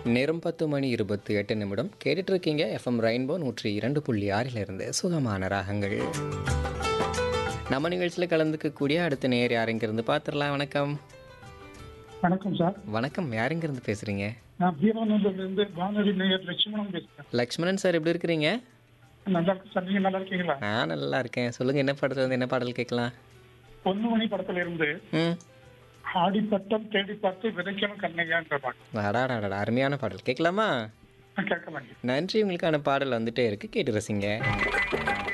நேரம் பத்து மணி இருபத்தி எட்டு நிமிடம் கேட்டுட்டு இருக்கீங்க எஃப்எம் ரெயின்போ நூற்றி இரண்டு புள்ளி ஆறிலிருந்து சுகமான ராகங்கள் நம்ம நிகழ்ச்சியில் கலந்துக்கக்கூடிய அடுத்த நேர் யாருங்கிருந்து பார்த்துடலாம் வணக்கம் வணக்கம் சார் வணக்கம் யாருங்கிருந்து பேசுகிறீங்க நான் பீமானந்தூர்ல இருந்து வானொலி நேயர் லட்சுமணன் பேசுறேன் லக்ஷ்மணன் சார் எப்படி இருக்கிறீங்க நல்லா இருக்கு சார் நீங்க நல்லா இருக்கீங்களா நான் நல்லா இருக்கேன் சொல்லுங்கள் என்ன படத்துல இருந்து என்ன பாடல் கேட்கலாம் பொண்ணு மணி படத்துல இருந்து ம் ஆடிப்பட்டம் தேடி பார்த்து விதைக்கணும் கண்ணையான்ற பாட்டு அடாடாடா அருமையான பாடல் கேட்கலாமா நான் கேட்கலாங்க நன்றி உங்களுக்கான பாடல் வந்துட்டே இருக்கு கேட்டு ரசிங்க